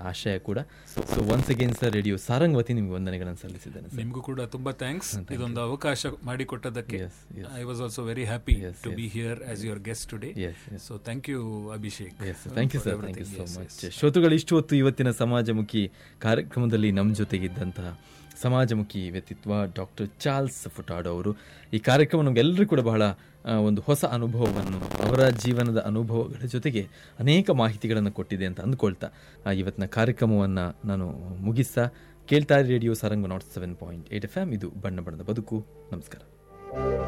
ಆಶಯ ಕೂಡ so once again sir Radio Sarang ವತಿ ನಿಮ್ಗೆ ವಂದನೆಗಳನ್ನು ಸಲ್ಲಿಸಿದ್ದೇನೆ ಸರ್ ನಿಮಗೂ ಕೂಡ ತುಂಬಾ ಥ್ಯಾಂಕ್ಸ್ ಇದೊಂದು ಅವಕಾಶ ಮಾಡಿಕೊಟ್ಟದಕ್ಕೆ Yes, yes. I was also very happy Yes, to yes. Be here as your guest today Yes, yes. So thank you Abhishek S thank you for sir thank you everything. So Yes, much yes. ಶ್ರೋತೃಗಳು ಇಷ್ಟು ಹೊತ್ತು ಇವತ್ತಿನ ಸಮಾಜಮುಖಿ ಕಾರ್ಯಕ್ರಮದಲ್ಲಿ ನಮ್ಮ ಜೊತೆಗಿದ್ದಂತಹ ಸಮಾಜಮುಖಿ ವ್ಯಕ್ತಿತ್ವ doctor Charles Furtado ಅವರು ಈ ಕಾರ್ಯಕ್ರಮ ನಮಗೆಲ್ಲರೂ ಕೂಡ ಬಹಳ ಆ, ಒಂದು ಹೊಸ ಅನುಭವವನ್ನು ಅವರ ಜೀವನದ ಅನುಭವಗಳ ಜೊತೆಗೆ ಅನೇಕ ಮಾಹಿತಿಗಳನ್ನು ಕೊಟ್ಟಿದೆ ಅಂತ ಅಂದ್ಕೊಳ್ತಾ ಆ, ಇವತ್ತಿನ ಕಾರ್ಯಕ್ರಮವನ್ನು ನಾನು ಮುಗಿಸ್ತಾ ಕೇಳ್ತಾ Radio Sarang nought seven point eight F M ಇದು ಬಣ್ಣ ಬಣ್ಣದ ಬದುಕು ನಮಸ್ಕಾರ